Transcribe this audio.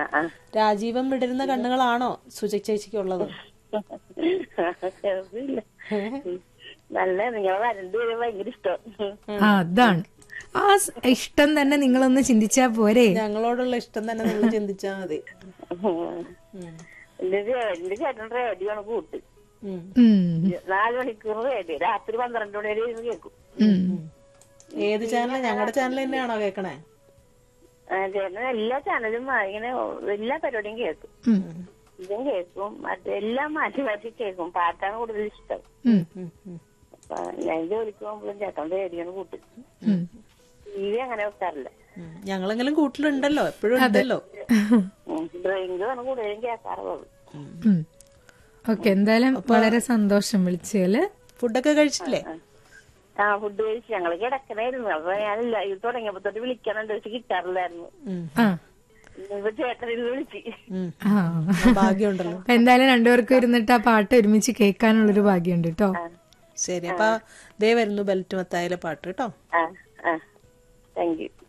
ആ രാജീവം വിടരുന്ന കണ്ണുകളാണോ സുജ ചേച്ചിക്കുള്ളത് കുഴപ്പമില്ല നല്ല നിങ്ങളെ രണ്ടുപേരും ഭയങ്കര ഇഷ്ടം ആ അതാണ് ആ സ് ഇഷ്ടം തന്നെ നിങ്ങളൊന്ന് ചിന്തിച്ചാ പോരെ ഞങ്ങളോടുള്ള ഇഷ്ടം തന്നെ നിങ്ങൾ ചിന്തിച്ചാ മതി എന്റെ ചേ- എന്റെ ചേട്ടൻ റേഡിയോ ആണ് കൂട്ട് ഉം. ഉം. നാല് മണിക്കൂർ റേഡിയോ രാത്രി പന്ത്രണ്ട് മണി വരെ ഇരുന്ന് കേൾക്കും ഉം. ഏത് ചാനൽ ഞങ്ങളുടെ ചാനൽ തന്നെയാണോ കേക്കണേ ആ, ചേട്ടൻ എല്ലാ ചാനലും ആ, ഇങ്ങനെ എല്ലാ പരിപാടിയും കേൾക്കും ഉം. ഇതും കേൾക്കും മറ്റേ എല്ലാം മാറ്റി മാറ്റി കേൾക്കും പാട്ടാണ് കൂടുതൽ ഇഷ്ടം ഉം. ഉം, ഉം. അപ്പൊ ഞാൻ ജോലിക്ക് പോകുമ്പോഴും ചേട്ടൻ റേഡിയോ കൂട്ട് ഉം. ടി വി അങ്ങനെ വെക്കാറില്ല ഉം. ഞങ്ങളെങ്കിലും കൂട്ടിലുണ്ടല്ലോ എപ്പോഴും ഉണ്ടല്ലോ ഡ്രിങ്ക് ആണ് കൂടുതലും കേൾക്കാറുള്ളത് ഉം. ഓക്കെ എന്തായാലും വളരെ സന്തോഷം വിളിച്ചതില് ഫുഡൊക്കെ കഴിച്ചില്ലേ ആ ഫുഡ് കഴിച്ച് ഞങ്ങള് കിടക്കണായിരുന്നു അപ്പൊ ഞാനില്ല ഇത് തുടങ്ങിയപ്പോ തൊട്ട് വിളിക്കാനുണ്ട് പക്ഷെ കിട്ടാറില്ലായിരുന്നു ഉം. ആ ഇപ്പൊ ചേട്ടൻ ഇത് വിളിച്ച് ഉം. ആ ഭാഗ്യമുണ്ടല്ലോ അപ്പൊ എന്തായാലും രണ്ടുപേർക്കും ഇരുന്നിട്ട് ആ പാട്ട് ഒരുമിച്ച് കേൾക്കാനുള്ളൊരു ഭാഗ്യമുണ്ട് കേട്ടോ ശരി അപ്പൊ ദേ വരുന്നു ബെൽറ്റ് മത്തായാലെ പാട്ട് കേട്ടോ ആ ആ താങ്ക് യു